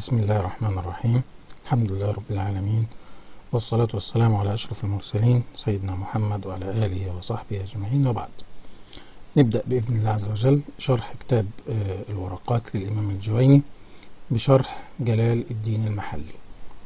بسم الله الرحمن الرحيم الحمد لله رب العالمين والصلاة والسلام على أشرف المرسلين سيدنا محمد وعلى آله وصحبه أجمعين وبعد نبدأ بإذن الله عز وجل شرح كتاب الورقات للإمام الجويني بشرح جلال الدين المحلي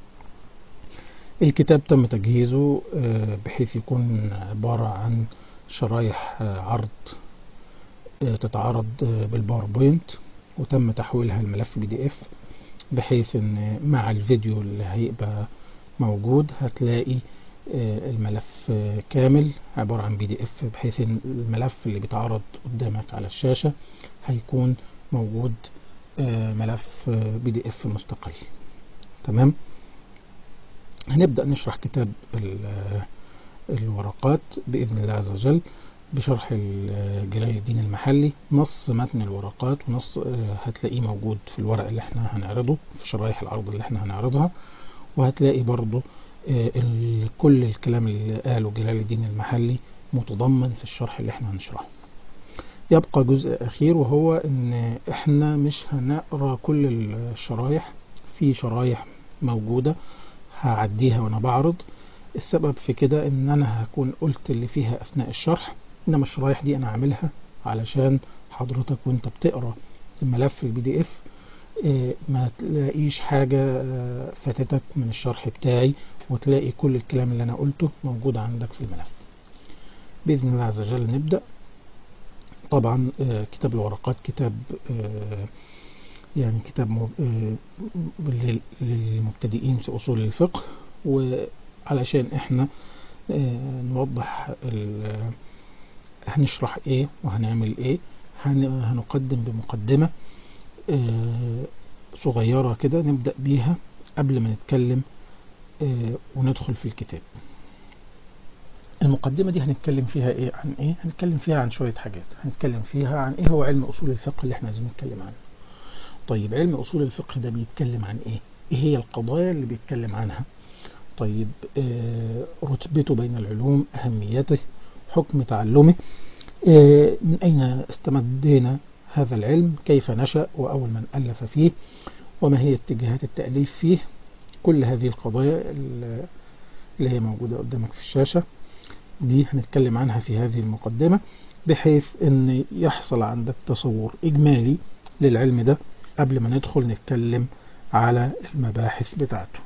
الكتاب تم تجهيزه بحيث يكون عبارة عن شرايح عرض تتعرض بالباوربوينت وتم تحويلها الملف بي دي اف بحيث ان مع الفيديو اللي هيبقى موجود هتلاقي الملف كامل عبارة عن بي دي اف بحيث ان الملف اللي بيتعرض قدامك على الشاشة هيكون موجود ملف بي دي اف مستقل تمام هنبدأ نشرح كتاب الورقات بإذن الله عز وجل بشرح جلال الدين المحلي نص متن الورقات ونص هتلاقيه موجود في الورق اللي احنا هنعرضه في شرايح العرض اللي احنا هنعرضها وهتلاقي برضو كل الكلام اللي قاله جلال الدين المحلي متضمن في الشرح اللي احنا هنشرحه يبقى جزء أخير وهو ان احنا مش هنقرا كل الشرايح في شرايح موجودة هعديها وانا بعرض السبب في كده ان انا هكون قلت اللي فيها اثناء الشرح انما الشرايح دي انا عاملها علشان حضرتك وانت بتقرا الملف البي دي اف ما تلاقيش حاجة فاتتك من الشرح بتاعي وتلاقي كل الكلام اللي انا قلته موجود عندك في الملف بإذن الله عز وجل نبدأ طبعا كتاب الورقات كتاب يعني كتاب للمبتدئين في أصول الفقه وعلشان احنا نوضح هنشرح ايه وهنعمل ايه هنقدم بمقدمة صغيرة كده نبدأ بيها قبل ما نتكلم وندخل في الكتاب المقدمة دي هنتكلم فيها ايه عن ايه هنتكلم فيها عن شوية حاجات هنتكلم فيها عن ايه هو علم اصول الفقه اللي احنا عايزين نتكلم عنه طيب علم اصول الفقه ده بيتكلم عن ايه ايه هي القضايا اللي بيتكلم عنها طيب آه رتبته بين العلوم أهميته حكم تعلمه آه من أين استمدينا هذا العلم كيف نشأ وأول من ألف فيه وما هي اتجاهات التأليف فيه كل هذه القضايا اللي هي موجودة قدامك في الشاشة دي هنتكلم عنها في هذه المقدمة بحيث أن يحصل عندك تصور إجمالي للعلم ده قبل ما ندخل نتكلم على المباحث بتاعته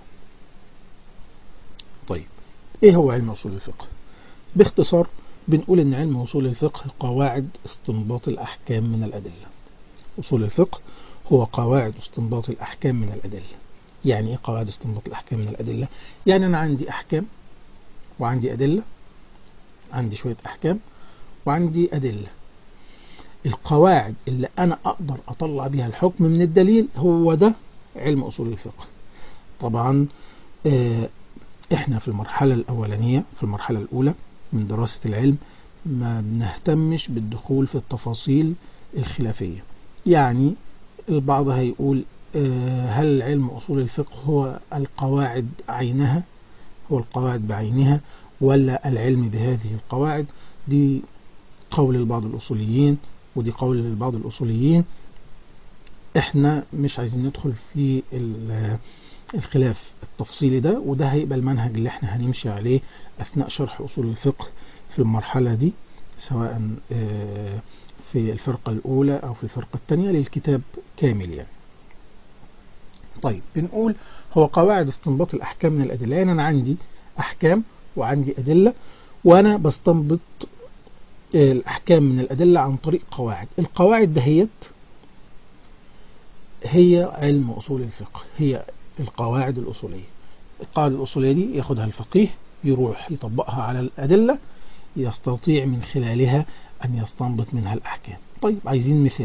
طيب ايه هو علم اصول الفقه باختصار بنقول ان علم اصول الفقه قواعد استنباط الاحكام من الادله اصول الفقه هو قواعد استنباط الاحكام من الادله يعني ايه قواعد استنباط الاحكام من الادله يعني انا عندي احكام وعندي ادله عندي شويه احكام وعندي ادله القواعد اللي انا اقدر اطلع بيها الحكم من الدليل هو ده علم اصول الفقه طبعا آه احنا في المرحلة الأولانية في المرحلة الأولى من دراسة العلم ما بنهتمش بالدخول في التفاصيل الخلافية يعني البعض هيقول هل علم أصول الفقه هو القواعد عينها هو القواعد بعينها ولا العلم بهذه القواعد دي قول لبعض الأصوليين ودي قول لبعض الأصوليين احنا مش عايزين ندخل في الخلاف التفصيلي ده وده هيبقى المنهج اللي احنا هنمشي عليه اثناء شرح اصول الفقه في المرحلة دي سواء في الفرقة الاولى او في الفرقة الثانية للكتاب كامل يعني طيب بنقول هو قواعد استنباط الاحكام من الادلة يعني انا عندي احكام وعندي ادلة وانا بستنبط الاحكام من الادلة عن طريق قواعد القواعد دهيت هي علم اصول الفقه هي القواعد الأصولية القواعد الأصولية دي ياخدها الفقيه يروح يطبقها على الأدلة يستطيع من خلالها أن يستنبط منها الأحكام طيب عايزين مثال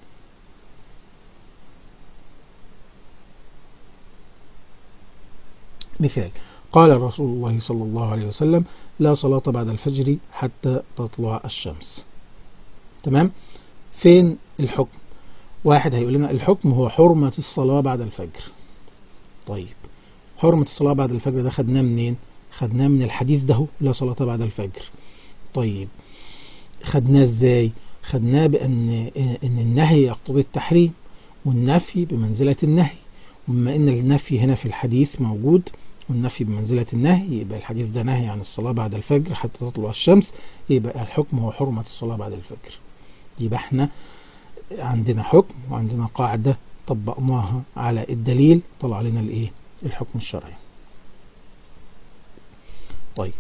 مثال قال رسول الله صلى الله عليه وسلم لا صلاة بعد الفجر حتى تطلع الشمس تمام فين الحكم واحد هيقول لنا الحكم هو حرمة الصلاة بعد الفجر طيب حرمة الصلاة بعد الفجر ده خدناه منين خدناه من الحديث ده لا صلاة بعد الفجر طيب خدناه ازاي خدناه بأن إن النهي يقتضي التحريم والنفي بمنزلة النهي وبما ان النفي هنا في الحديث موجود والنفي بمنزلة النهي يبقى الحديث ده نهي عن الصلاة بعد الفجر حتى تطلع الشمس يبقى الحكم هو حرمة الصلاة بعد الفجر يبقى احنا عندنا حكم وعندنا قاعدة طبقناها على الدليل طلع لنا الايه الحكم الشرعي طيب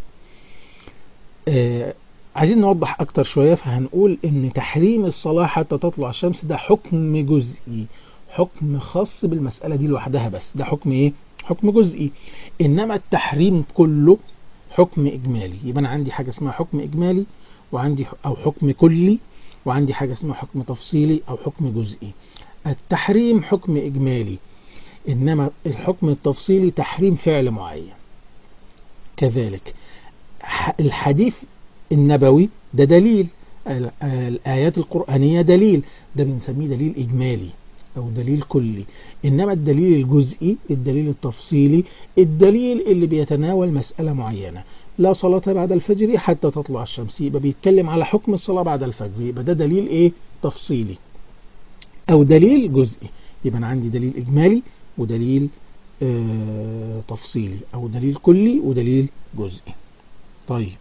آه عايزين نوضح اكتر شوية فهنقول ان تحريم الصلاة حتى تطلع الشمس ده حكم جزئي حكم خاص بالمسألة دي لوحدها بس ده حكم ايه حكم جزئي انما التحريم كله حكم اجمالي يبقى انا عندي حاجة اسمها حكم اجمالي وعندي او حكم كلي وعندي حاجة اسمها حكم تفصيلي او حكم جزئي التحريم حكم اجمالي انما الحكم التفصيلي تحريم فعل معين كذلك الحديث النبوي ده دليل الآيات القرآنية دليل ده بنسميه دليل إجمالي أو دليل كلي إنما الدليل الجزئي الدليل التفصيلي الدليل اللي بيتناول مسألة معينة لا صلاة بعد الفجر حتى تطلع الشمس يبقى بيتكلم على حكم الصلاة بعد الفجر يبقى ده دليل إيه تفصيلي أو دليل جزئي يبقى أنا عندي دليل إجمالي ودليل آه تفصيلي أو دليل كلي ودليل جزئي طيب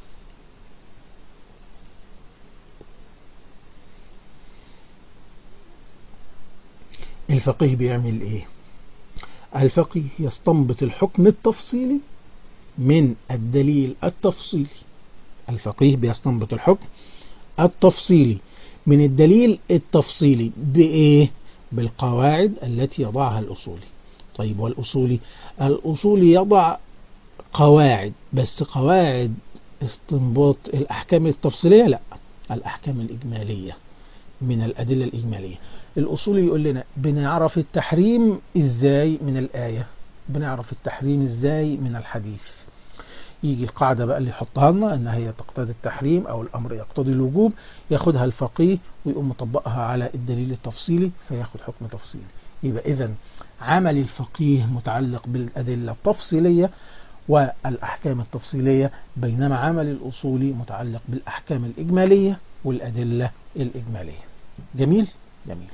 الفقيه بيعمل ايه الفقيه يستنبط الحكم التفصيلي من الدليل التفصيلي الفقيه بيستنبط الحكم التفصيلي من الدليل التفصيلي بإيه؟ بالقواعد التي يضعها الأصولي طيب والأصولي الأصولي يضع قواعد بس قواعد استنباط الأحكام التفصيلية لا الأحكام الإجمالية من الأدلة الإجمالية الأصول يقول لنا بنعرف التحريم إزاي من الآية بنعرف التحريم إزاي من الحديث يجي القاعدة بقى اللي يحطها لنا أن هي تقتضي التحريم أو الأمر يقتضي الوجوب ياخدها الفقيه ويقوم مطبقها على الدليل التفصيلي فياخد حكم تفصيلي يبقى إذا عمل الفقيه متعلق بالأدلة التفصيلية والأحكام التفصيلية بينما عمل الأصولي متعلق بالأحكام الإجمالية والأدلة الإجمالية جميل؟ جميل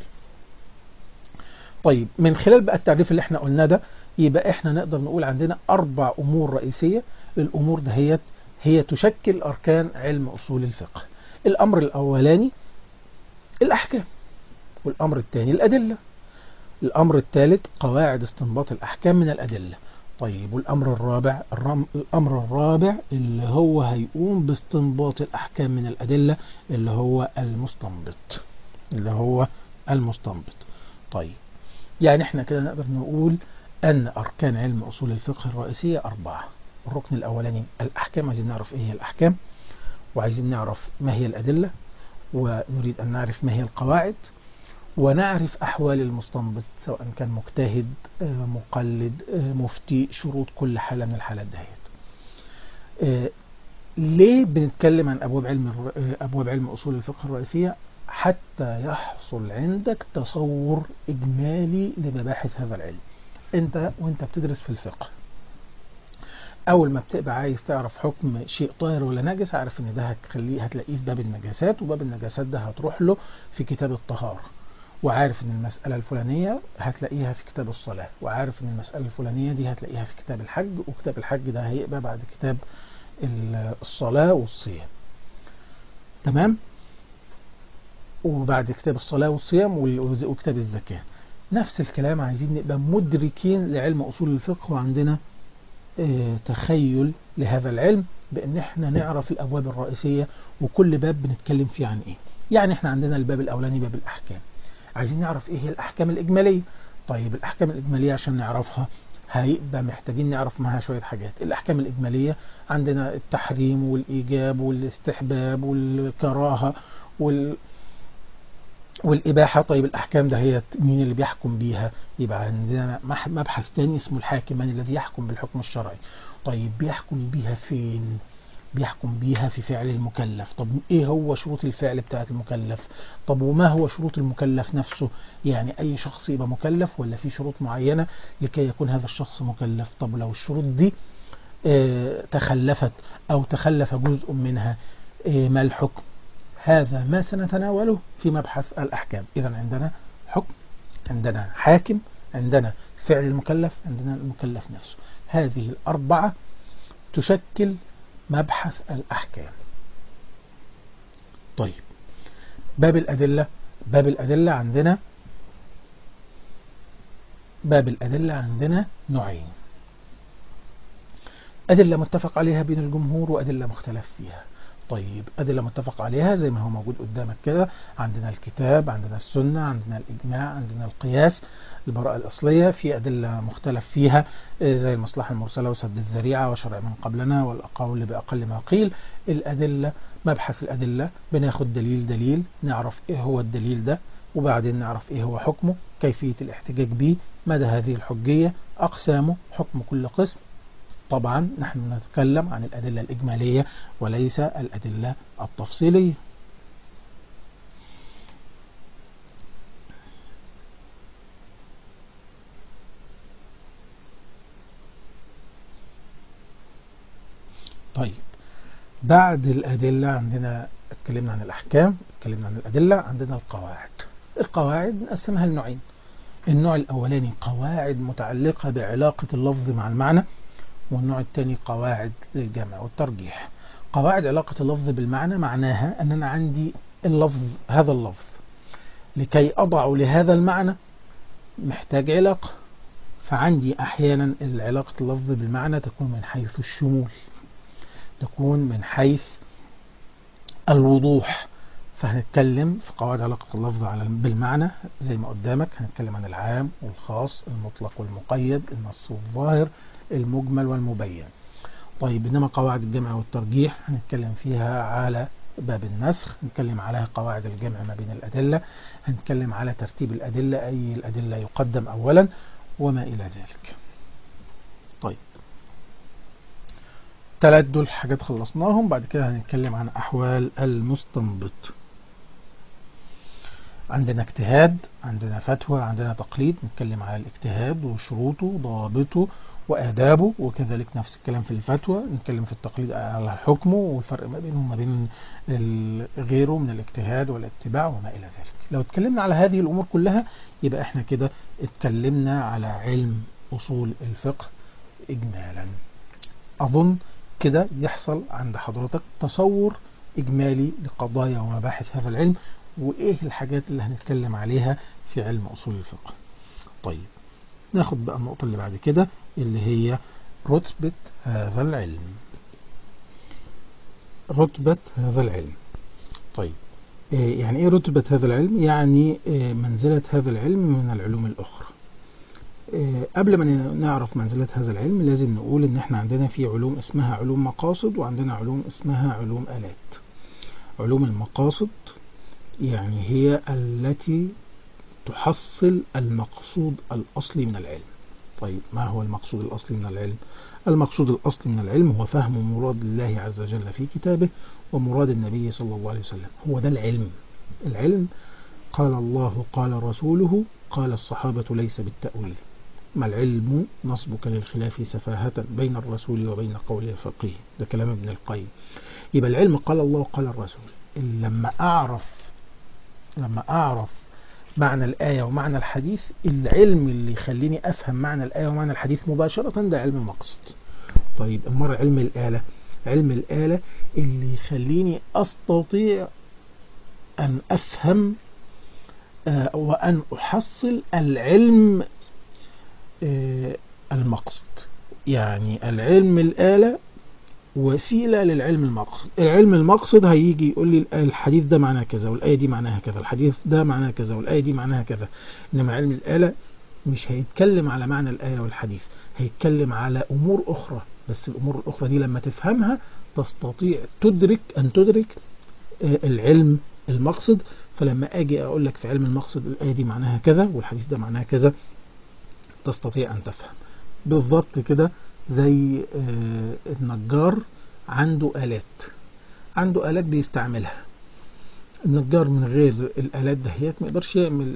طيب من خلال بقى التعريف اللي احنا قلناه ده يبقى احنا نقدر نقول عندنا أربع أمور رئيسية الأمور دهيت هي تشكل أركان علم أصول الفقه الأمر الأولاني الأحكام والأمر الثاني الأدلة الأمر الثالث قواعد استنباط الأحكام من الأدلة طيب والأمر الرابع الأمر الرابع اللي هو هيقوم باستنباط الأحكام من الأدلة اللي هو المستنبط اللي هو المستنبط طيب يعني احنا كده نقدر نقول أن أركان علم أصول الفقه الرئيسية أربعة الركن الأولاني الأحكام عايزين نعرف إيه هي الأحكام وعايزين نعرف ما هي الأدلة ونريد أن نعرف ما هي القواعد ونعرف أحوال المستنبط سواء كان مجتهد مقلد مفتي شروط كل حالة من الحالات دهيت ليه بنتكلم عن أبواب علم أبواب علم أصول الفقه الرئيسية حتى يحصل عندك تصور إجمالي لمباحث هذا العلم أنت وأنت بتدرس في الفقه أول ما بتبقى عايز تعرف حكم شيء طاهر ولا نجس عارف إن ده هتخليه هتلاقيه في باب النجاسات وباب النجاسات ده هتروح له في كتاب الطهارة وعارف ان المسألة الفلانية هتلاقيها في كتاب الصلاة وعارف ان المسألة الفلانية دي هتلاقيها في كتاب الحج وكتاب الحج ده هيبقى بعد كتاب الصلاة والصيام تمام وبعد كتاب الصلاة والصيام وكتاب الزكاة نفس الكلام عايزين نبقى مدركين لعلم أصول الفقه وعندنا اه تخيل لهذا العلم بأن احنا نعرف الأبواب الرئيسية وكل باب بنتكلم فيه عن ايه يعني احنا عندنا الباب الأولاني باب الأحكام عايزين نعرف ايه هي الأحكام الإجمالية طيب الأحكام الإجمالية عشان نعرفها هيبقى محتاجين نعرف معاها شوية حاجات الأحكام الإجمالية عندنا التحريم والإيجاب والاستحباب والكراهة وال والإباحة طيب الأحكام ده هي مين اللي بيحكم بيها يبقى عندنا مبحث تاني اسمه الحاكم من الذي يحكم بالحكم الشرعي طيب بيحكم بيها فين بيحكم بيها في فعل المكلف طب ايه هو شروط الفعل بتاعت المكلف طب وما هو شروط المكلف نفسه يعني اي شخص يبقى مكلف ولا في شروط معينة لكي يكون هذا الشخص مكلف طب لو الشروط دي اه تخلفت او تخلف جزء منها اه ما الحكم هذا ما سنتناوله في مبحث الأحكام إذا عندنا حكم عندنا حاكم عندنا فعل المكلف عندنا المكلف نفسه هذه الأربعة تشكل مبحث الأحكام طيب باب الأدلة باب الأدلة عندنا باب الأدلة عندنا نوعين أدلة متفق عليها بين الجمهور وأدلة مختلف فيها طيب أدلة متفق عليها زي ما هو موجود قدامك كده عندنا الكتاب عندنا السنة عندنا الإجماع عندنا القياس البراءة الأصلية في أدلة مختلف فيها زي المصلحة المرسلة وسد الذريعة وشرع من قبلنا والأقول بأقل ما قيل الأدلة مبحث الأدلة بناخد دليل دليل نعرف إيه هو الدليل ده وبعدين نعرف إيه هو حكمه كيفية الاحتجاج به مدى هذه الحجية أقسامه حكم كل قسم طبعا نحن نتكلم عن الأدلة الإجمالية وليس الأدلة التفصيلية طيب بعد الأدلة عندنا اتكلمنا عن الأحكام اتكلمنا عن الأدلة عندنا القواعد القواعد نقسمها لنوعين النوع الأولاني قواعد متعلقة بعلاقة اللفظ مع المعنى والنوع الثاني قواعد للجمع والترجيح قواعد علاقة اللفظ بالمعنى معناها أن أنا عندي اللفظ هذا اللفظ لكي أضع لهذا المعنى محتاج علاقة فعندي أحيانا علاقة اللفظ بالمعنى تكون من حيث الشمول تكون من حيث الوضوح فهنتكلم في قواعد علاقة اللفظ على بالمعنى زي ما قدامك هنتكلم عن العام والخاص المطلق والمقيد النص والظاهر المجمل والمبين طيب إنما قواعد الجمع والترجيح هنتكلم فيها على باب النسخ هنتكلم على قواعد الجمع ما بين الأدلة هنتكلم على ترتيب الأدلة أي الأدلة يقدم أولا وما إلى ذلك طيب ثلاث دول حاجات خلصناهم بعد كده هنتكلم عن أحوال المستنبط عندنا اجتهاد عندنا فتوى عندنا تقليد نتكلم على الاجتهاد وشروطه ضوابطه وآدابه وكذلك نفس الكلام في الفتوى نتكلم في التقليد على حكمه والفرق ما بينه وما بين غيره من الاجتهاد والاتباع وما إلى ذلك لو اتكلمنا على هذه الأمور كلها يبقى احنا كده اتكلمنا على علم أصول الفقه إجمالا أظن كده يحصل عند حضرتك تصور إجمالي لقضايا ومباحث هذا العلم وإيه الحاجات اللي هنتكلم عليها في علم أصول الفقه طيب ناخد بقى النقطة اللي بعد كده اللي هي رتبة هذا العلم رتبة هذا العلم طيب يعني ايه رتبة هذا العلم يعني منزلة هذا العلم من العلوم الأخرى قبل ما نعرف منزلة هذا العلم لازم نقول ان احنا عندنا في علوم اسمها علوم مقاصد وعندنا علوم اسمها علوم آلات علوم المقاصد يعني هي التي تحصل المقصود الأصلي من العلم طيب ما هو المقصود الأصلي من العلم المقصود الأصلي من العلم هو فهم مراد الله عز وجل في كتابه ومراد النبي صلى الله عليه وسلم هو ده العلم العلم قال الله قال رسوله قال الصحابة ليس بالتأويل ما العلم نصبك للخلاف سفاهة بين الرسول وبين قول الفقيه ده كلام ابن القيم يبقى العلم قال الله قال الرسول لما أعرف لما أعرف معنى الآية ومعنى الحديث العلم اللي يخليني أفهم معنى الآية ومعنى الحديث مباشرة ده علم المقصد طيب أمر علم الآلة علم الآلة اللي يخليني أستطيع أن أفهم آه وأن أحصل العلم آه المقصد يعني العلم الآلة وسيلة للعلم المقصد العلم المقصد هيجي يقول لي الحديث ده معناه كذا والآية دي معناها كذا الحديث ده معناها كذا والآية دي معناها كذا إنما علم الآلة مش هيتكلم على معنى الآية والحديث هيتكلم على أمور أخرى بس الأمور الأخرى دي لما تفهمها تستطيع تدرك أن تدرك العلم المقصد فلما أجي أقول لك في علم المقصد الآية دي معناها كذا والحديث ده معناها كذا تستطيع أن تفهم بالضبط كده زي النجار عنده آلات عنده آلات بيستعملها النجار من غير الآلات دهيت ما يقدرش يعمل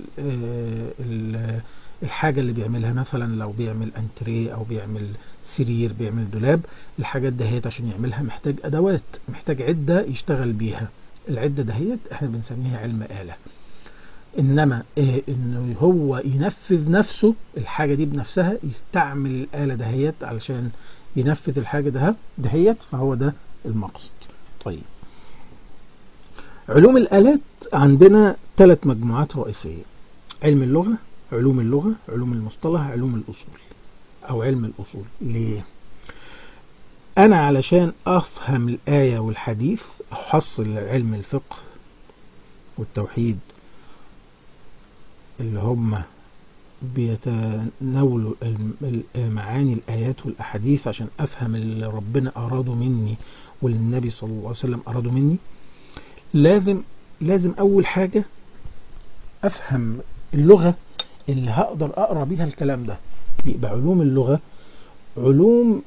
الحاجة اللي بيعملها مثلا لو بيعمل انتريه أو بيعمل سرير بيعمل دولاب الحاجات دهيت عشان يعملها محتاج أدوات محتاج عدة يشتغل بيها العدة دهيت احنا بنسميها علم آلة إنما إيه إنه هو ينفذ نفسه الحاجة دي بنفسها يستعمل الآلة دهيت علشان ينفذ الحاجة ده دهيت فهو ده المقصد طيب علوم الآلات عندنا ثلاث مجموعات رئيسية علم اللغة علوم اللغة علوم المصطلح علوم الأصول أو علم الأصول ليه؟ أنا علشان أفهم الآية والحديث أحصل علم الفقه والتوحيد اللي هم بيتناولوا معاني الآيات والأحاديث عشان أفهم اللي ربنا أراده مني واللي النبي صلى الله عليه وسلم أراده مني لازم لازم أول حاجة أفهم اللغة اللي هقدر أقرأ بيها الكلام ده يبقى علوم اللغة علوم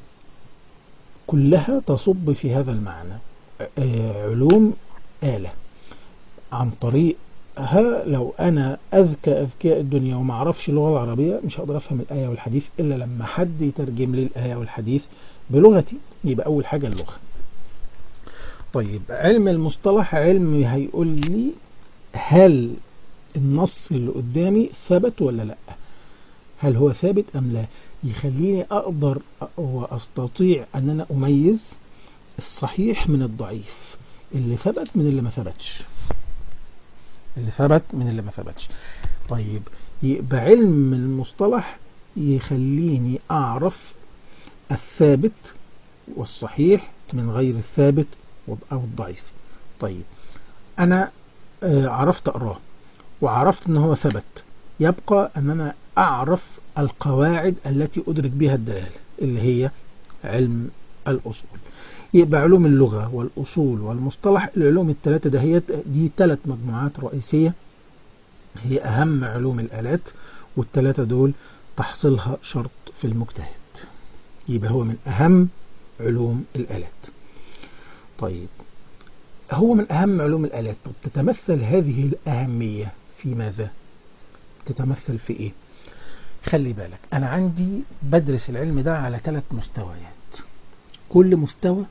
كلها تصب في هذا المعنى علوم آلة عن طريقها لو أنا أذكى أذكياء الدنيا وما أعرفش اللغة العربية مش هقدر أفهم الآية والحديث إلا لما حد يترجم لي الآية والحديث بلغتي يبقى أول حاجة اللغة طيب علم المصطلح علم هيقول لي هل النص اللي قدامي ثبت ولا لا هل هو ثابت أم لا يخليني أقدر وأستطيع أن أنا أميز الصحيح من الضعيف اللي ثبت من اللي ما ثبتش اللي ثبت من اللي ما ثبتش طيب يبقى علم المصطلح يخليني أعرف الثابت والصحيح من غير الثابت أو الضعيف طيب أنا عرفت أقراه وعرفت أنه هو ثبت يبقى أن أنا أعرف القواعد التي أدرك بها الدلالة اللي هي علم الأصول يبقى علوم اللغة والأصول والمصطلح العلوم الثلاثة دهيت دي ثلاث مجموعات رئيسية هي أهم علوم الآلات والثلاثة دول تحصيلها شرط في المجتهد يبقى هو من أهم علوم الآلات طيب هو من أهم علوم الآلات طب تتمثل هذه الأهمية في ماذا؟ تتمثل في إيه؟ خلي بالك أنا عندي بدرس العلم ده على ثلاث مستويات كل مستوى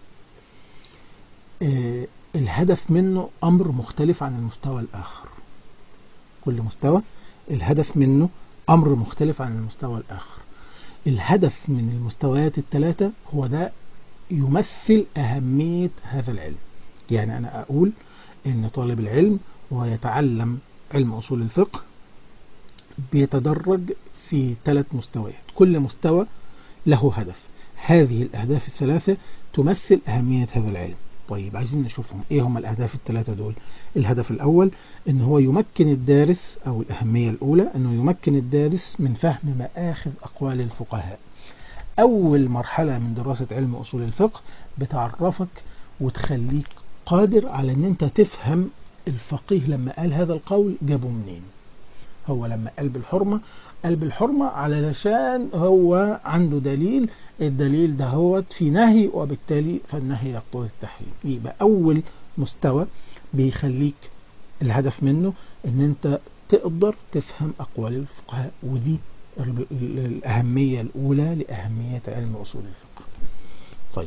آه الهدف منه أمر مختلف عن المستوى الآخر كل مستوى الهدف منه أمر مختلف عن المستوى الآخر الهدف من المستويات الثلاثة هو ده يمثل أهمية هذا العلم يعني أنا أقول إن طالب العلم وهو يتعلم علم أصول الفقه بيتدرج في ثلاث مستويات كل مستوى له هدف هذه الأهداف الثلاثة تمثل أهمية هذا العلم طيب عايزين نشوفهم ايه هم الاهداف الثلاثة دول الهدف الاول ان هو يمكن الدارس او الاهمية الاولى انه يمكن الدارس من فهم مآخذ اقوال الفقهاء اول مرحلة من دراسة علم اصول الفقه بتعرفك وتخليك قادر على ان انت تفهم الفقيه لما قال هذا القول جابه منين هو لما قال بالحرمة قال بالحرمة علشان هو عنده دليل الدليل ده هو في نهي وبالتالي فالنهي يقتضي التحريم يبقى أول مستوى بيخليك الهدف منه ان انت تقدر تفهم أقوال الفقهاء ودي الأهمية الأولى لأهمية علم أصول الفقه طيب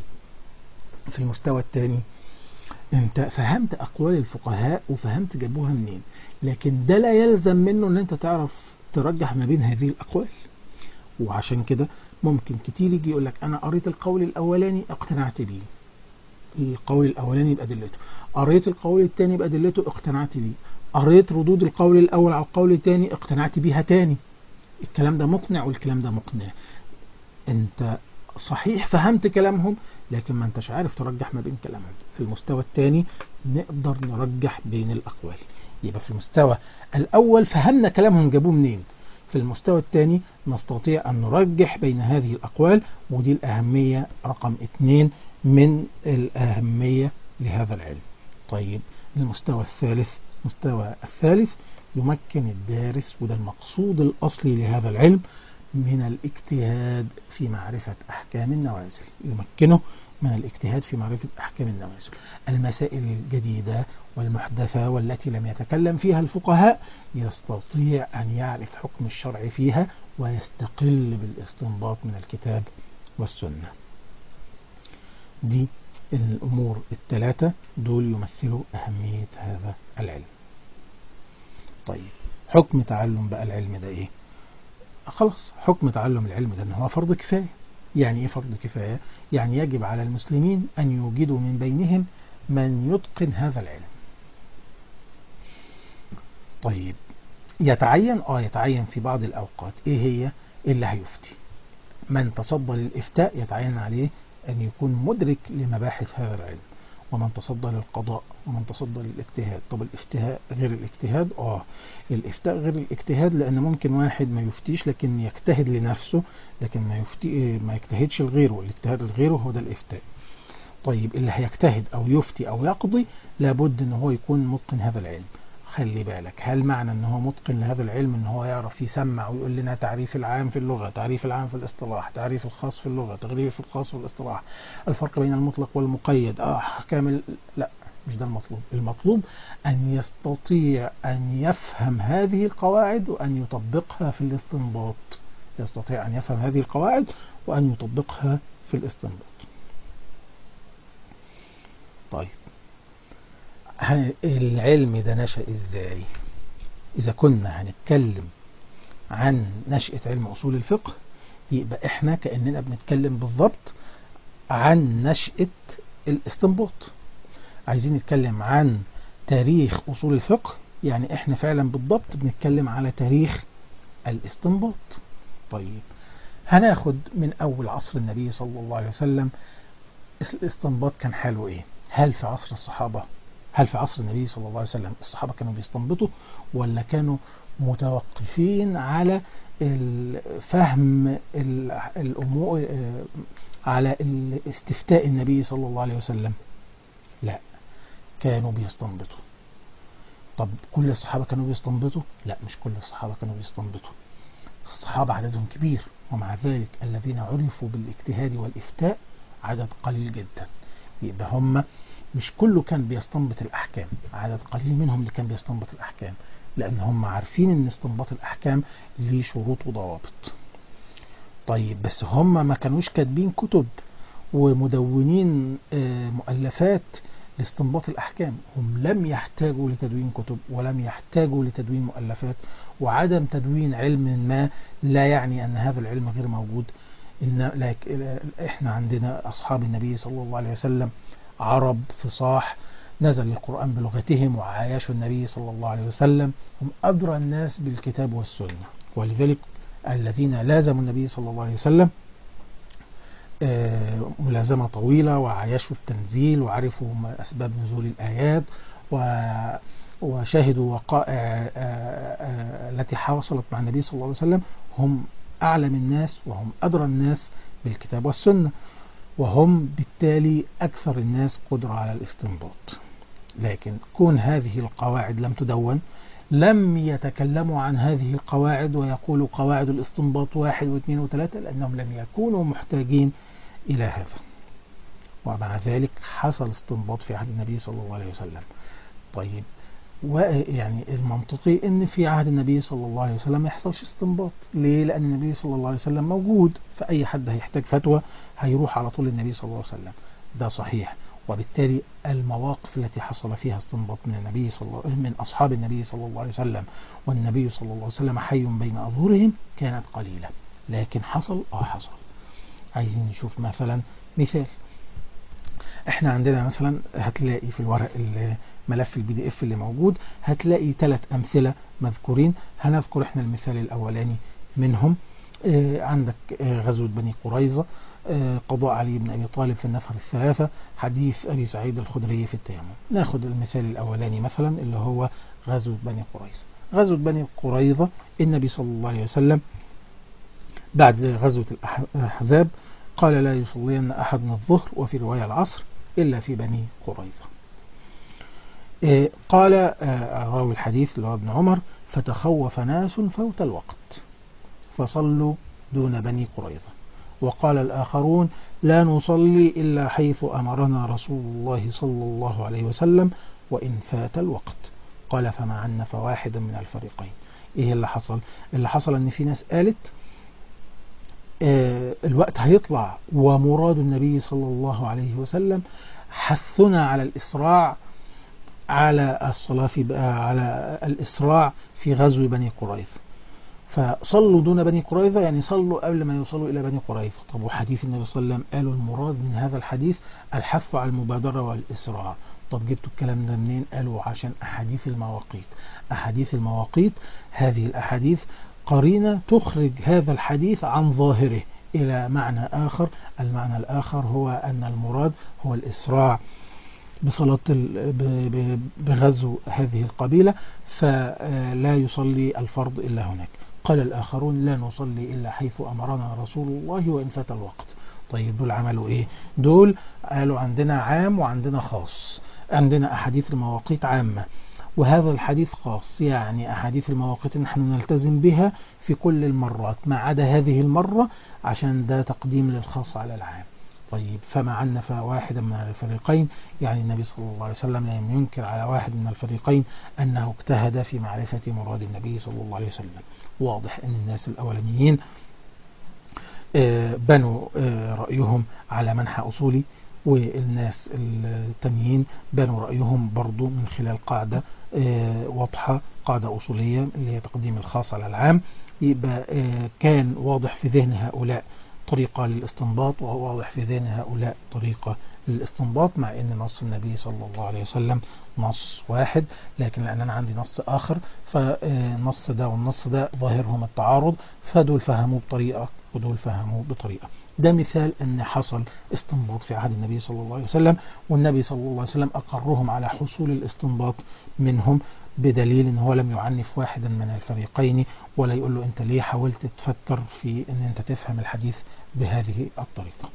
في المستوى الثاني انت فهمت أقوال الفقهاء وفهمت جابوها منين لكن ده لا يلزم منه ان انت تعرف ترجح ما بين هذه الأقوال وعشان كده ممكن كتير يجي يقول لك أنا قريت القول الأولاني اقتنعت بيه القول الأولاني بأدلته قريت القول الثاني بأدلته اقتنعت بيه قريت ردود القول الأول على القول الثاني اقتنعت بيها تاني الكلام ده مقنع والكلام ده مقنع انت صحيح فهمت كلامهم لكن ما انتش عارف ترجح ما بين كلامهم في المستوى الثاني نقدر نرجح بين الأقوال يبقى في المستوى الأول فهمنا كلامهم جابوه منين في المستوى الثاني نستطيع أن نرجح بين هذه الأقوال ودي الأهمية رقم اثنين من الأهمية لهذا العلم طيب المستوى الثالث مستوى الثالث يمكن الدارس وده المقصود الأصلي لهذا العلم من الاجتهاد في معرفة أحكام النوازل يمكنه من الاجتهاد في معرفة أحكام النوازل المسائل الجديدة والمحدثة والتي لم يتكلم فيها الفقهاء يستطيع أن يعرف حكم الشرع فيها ويستقل بالاستنباط من الكتاب والسنة دي الأمور الثلاثة دول يمثلوا أهمية هذا العلم طيب حكم تعلم بقى العلم ده ايه خلاص حكم تعلم العلم ده ان هو فرض كفاية يعني ايه فرض كفاية يعني يجب على المسلمين ان يوجدوا من بينهم من يتقن هذا العلم طيب يتعين اه يتعين في بعض الاوقات ايه هي اللي هيفتي من تصدى للافتاء يتعين عليه ان يكون مدرك لمباحث هذا العلم ومن تصدى للقضاء ومن تصدى للاجتهاد طب الافتهاء غير الاجتهاد اه الافتاء غير الاجتهاد لان ممكن واحد ما يفتيش لكن يجتهد لنفسه لكن ما يفتي ما يجتهدش لغيره والاجتهاد لغيره هو ده الافتاء طيب اللي هيجتهد او يفتي او يقضي لابد ان هو يكون متقن هذا العلم خلي بالك هل معنى ان هو متقن لهذا العلم ان هو يعرف يسمع ويقول لنا تعريف العام في اللغة تعريف العام في الاصطلاح تعريف الخاص في اللغة تعريف الخاص في الاصطلاح الفرق بين المطلق والمقيد اه كامل لا مش ده المطلوب المطلوب أن يستطيع أن يفهم هذه القواعد وأن يطبقها في الاستنباط يستطيع أن يفهم هذه القواعد وأن يطبقها في الاستنباط طيب العلم ده نشأ ازاي اذا كنا هنتكلم عن نشأة علم اصول الفقه يبقى احنا كأننا بنتكلم بالضبط عن نشأة الاستنباط عايزين نتكلم عن تاريخ اصول الفقه يعني احنا فعلا بالضبط بنتكلم على تاريخ الاستنباط طيب هناخد من اول عصر النبي صلى الله عليه وسلم الاستنباط كان حاله ايه هل في عصر الصحابة هل في عصر النبي صلى الله عليه وسلم الصحابة كانوا بيستنبطوا ولا كانوا متوقفين على فهم الأمور على استفتاء النبي صلى الله عليه وسلم لا كانوا بيستنبطوا طب كل الصحابة كانوا بيستنبطوا لا مش كل الصحابة كانوا بيستنبطوا الصحابة عددهم كبير ومع ذلك الذين عرفوا بالاجتهاد والإفتاء عدد قليل جدا يبقى هم مش كله كان بيستنبط الأحكام عدد قليل منهم اللي كان بيستنبط الأحكام لأن هم عارفين أن استنباط الأحكام ليه شروط وضوابط طيب بس هم ما كانوش كاتبين كتب ومدونين مؤلفات لاستنباط الأحكام هم لم يحتاجوا لتدوين كتب ولم يحتاجوا لتدوين مؤلفات وعدم تدوين علم ما لا يعني أن هذا العلم غير موجود إن إحنا عندنا أصحاب النبي صلى الله عليه وسلم عرب فصاح نزل القرآن بلغتهم وعايشوا النبي صلى الله عليه وسلم هم أدرى الناس بالكتاب والسنة ولذلك الذين لازموا النبي صلى الله عليه وسلم ملازمة طويلة وعايشوا التنزيل وعرفوا أسباب نزول الآيات وشاهدوا وقائع التي حصلت مع النبي صلى الله عليه وسلم هم أعلم الناس وهم أدرى الناس بالكتاب والسنة وهم بالتالي أكثر الناس قدرة على الاستنباط لكن كون هذه القواعد لم تدون لم يتكلموا عن هذه القواعد ويقولوا قواعد الاستنباط واحد واثنين وثلاثة لأنهم لم يكونوا محتاجين إلى هذا ومع ذلك حصل استنباط في عهد النبي صلى الله عليه وسلم طيب ويعني المنطقي ان في عهد النبي صلى الله عليه وسلم ما يحصلش استنباط ليه لان النبي صلى الله عليه وسلم موجود فاي حد هيحتاج فتوى هيروح على طول النبي صلى الله عليه وسلم ده صحيح وبالتالي المواقف التي حصل فيها استنباط من النبي صلى الله من اصحاب النبي صلى الله عليه وسلم والنبي صلى الله عليه وسلم حي بين اظهرهم كانت قليله لكن حصل اه حصل عايزين نشوف مثلا مثال احنا عندنا مثلا هتلاقي في الورق ملف البي دي اف اللي موجود هتلاقي ثلاث امثله مذكورين هنذكر احنا المثال الاولاني منهم اه عندك اه غزوه بني قريظه اه قضاء علي بن ابي طالب في النفر الثلاثه حديث ابي سعيد الخدري في التيمم ناخد المثال الاولاني مثلا اللي هو غزوه بني قريظه غزوه بني قريظه النبي صلى الله عليه وسلم بعد غزوه الاحزاب قال لا يصلين أحد من الظهر وفي رواية العصر إلا في بني قريظة إيه قال آه راوي الحديث اللي هو ابن عمر فتخوف ناس فوت الوقت فصلوا دون بني قريظة وقال الآخرون لا نصلي إلا حيث أمرنا رسول الله صلى الله عليه وسلم وإن فات الوقت قال فما عنا فواحدا من الفريقين إيه اللي حصل اللي حصل أن في ناس قالت آه الوقت هيطلع ومراد النبي صلى الله عليه وسلم حثنا على الإسراع على الصلاة في على الإسراع في غزو بني قريظة فصلوا دون بني قريظة يعني صلوا قبل ما يوصلوا إلى بني قريظة طب وحديث النبي صلى الله عليه وسلم قالوا المراد من هذا الحديث الحث على المبادرة والإسراع طب جبتوا الكلام ده منين قالوا عشان أحاديث المواقيت أحاديث المواقيت هذه الأحاديث قرينة تخرج هذا الحديث عن ظاهره إلى معنى آخر المعنى الآخر هو أن المراد هو الإسراع بصلاة بغزو هذه القبيلة فلا يصلي الفرض إلا هناك قال الآخرون لا نصلي إلا حيث أمرنا رسول الله وإن فات الوقت طيب دول عملوا إيه دول قالوا عندنا عام وعندنا خاص عندنا أحاديث المواقيت عامة وهذا الحديث خاص يعني أحاديث المواقيت نحن نلتزم بها في كل المرات ما عدا هذه المرة عشان ده تقديم للخاص على العام طيب فما عنف واحدا من الفريقين يعني النبي صلى الله عليه وسلم لم ينكر على واحد من الفريقين أنه اجتهد في معرفة مراد النبي صلى الله عليه وسلم واضح أن الناس الأولانيين بنوا رأيهم على منحى أصولي والناس التانيين بنوا رأيهم برضو من خلال قاعدة واضحة قاعدة أصولية اللي هي تقديم الخاص على العام يبقى كان واضح في ذهن هؤلاء طريقة للاستنباط وهو واضح في ذهن هؤلاء طريقة للاستنباط مع ان نص النبي صلى الله عليه وسلم نص واحد لكن لان انا عندي نص اخر فالنص ده والنص ده ظاهرهم التعارض فدول فهموه بطريقة ودول فهموه بطريقة ده مثال ان حصل استنباط في عهد النبي صلى الله عليه وسلم والنبي صلى الله عليه وسلم اقرهم على حصول الاستنباط منهم بدليل ان هو لم يعنف واحدا من الفريقين ولا يقول له انت ليه حاولت تفكر في ان انت تفهم الحديث بهذه الطريقة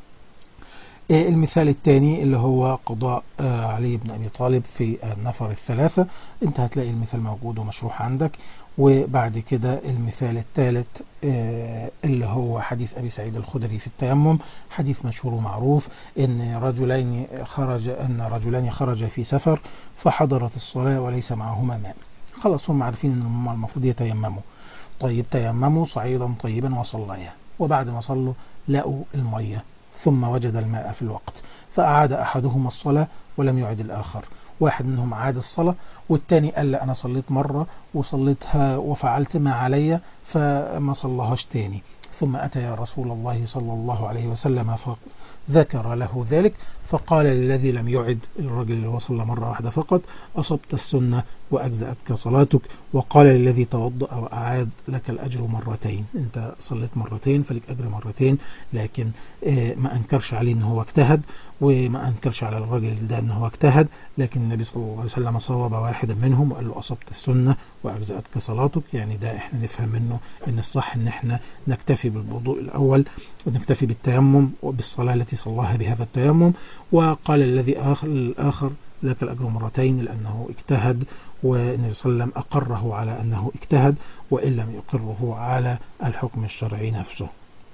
المثال الثاني اللي هو قضاء علي بن أبي طالب في النفر الثلاثة انت هتلاقي المثال موجود ومشروح عندك وبعد كده المثال الثالث اللي هو حديث أبي سعيد الخدري في التيمم حديث مشهور ومعروف ان رجلين خرج ان رجلان خرج في سفر فحضرت الصلاة وليس معهما ماء خلاص هم عارفين ان هم المفروض يتيمموا طيب تيمموا صعيدا طيبا وصليا وبعد ما صلوا لقوا المية ثم وجد الماء في الوقت فأعاد أحدهما الصلاة ولم يعد الآخر واحد منهم عاد الصلاة والتاني قال لا أنا صليت مرة وصليتها وفعلت ما علي فما صلهاش تاني ثم أتى يا رسول الله صلى الله عليه وسلم فذكر له ذلك فقال للذي لم يعد الرجل اللي وصل مرة واحدة فقط أصبت السنة وأجزأتك صلاتك وقال للذي توضأ وأعاد لك الأجر مرتين أنت صليت مرتين فلك أجر مرتين لكن ما أنكرش عليه أنه هو اجتهد وما أنكرش على الرجل ده أنه هو اجتهد لكن النبي صلى الله عليه وسلم صوب واحدا منهم وقال له أصبت السنة وأجزأتك صلاتك يعني ده احنا نفهم منه أن الصح أن احنا نكتفي بالوضوء الأول ونكتفي بالتيمم وبالصلاة التي صلاها بهذا التيمم وقال الذي آخر الآخر لك الأجر مرتين لأنه اجتهد والنبي صلى الله عليه وسلم أقره على أنه اجتهد وإن لم يقره على الحكم الشرعي نفسه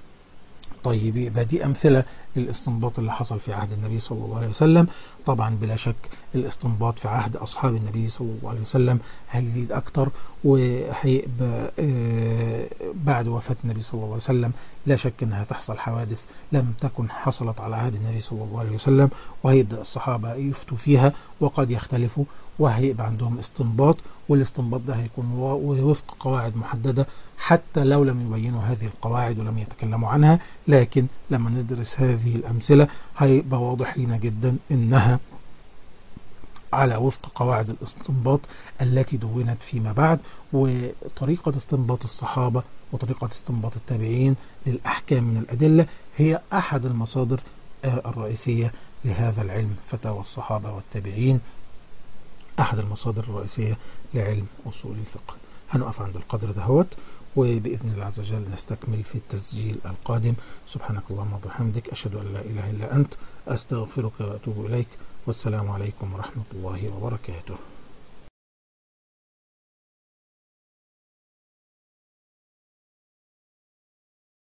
طيب يبقى دي أمثلة للاستنباط اللي حصل في عهد النبي صلى الله عليه وسلم طبعا بلا شك الاستنباط في عهد أصحاب النبي صلى الله عليه وسلم هيزيد أكتر وهيبقى بعد وفاة النبي صلى الله عليه وسلم لا شك أنها تحصل حوادث لم تكن حصلت على عهد النبي صلى الله عليه وسلم وهيبدأ الصحابة يفتوا فيها وقد يختلفوا وهيبقى عندهم استنباط والاستنباط ده هيكون وفق قواعد محددة حتى لو لم يبينوا هذه القواعد ولم يتكلموا عنها لكن لما ندرس هذه الأمثلة هيبقى واضح لنا جدا إنها على وفق قواعد الاستنباط التي دونت فيما بعد وطريقة استنباط الصحابة وطريقة استنباط التابعين للأحكام من الأدلة هي أحد المصادر الرئيسية لهذا العلم فتاوى الصحابة والتابعين أحد المصادر الرئيسية لعلم أصول الفقه هنقف عند القدر دهوت وبإذن الله عز وجل نستكمل في التسجيل القادم سبحانك اللهم وبحمدك أشهد أن لا إله إلا أنت أستغفرك وأتوب إليك والسلام عليكم ورحمة الله وبركاته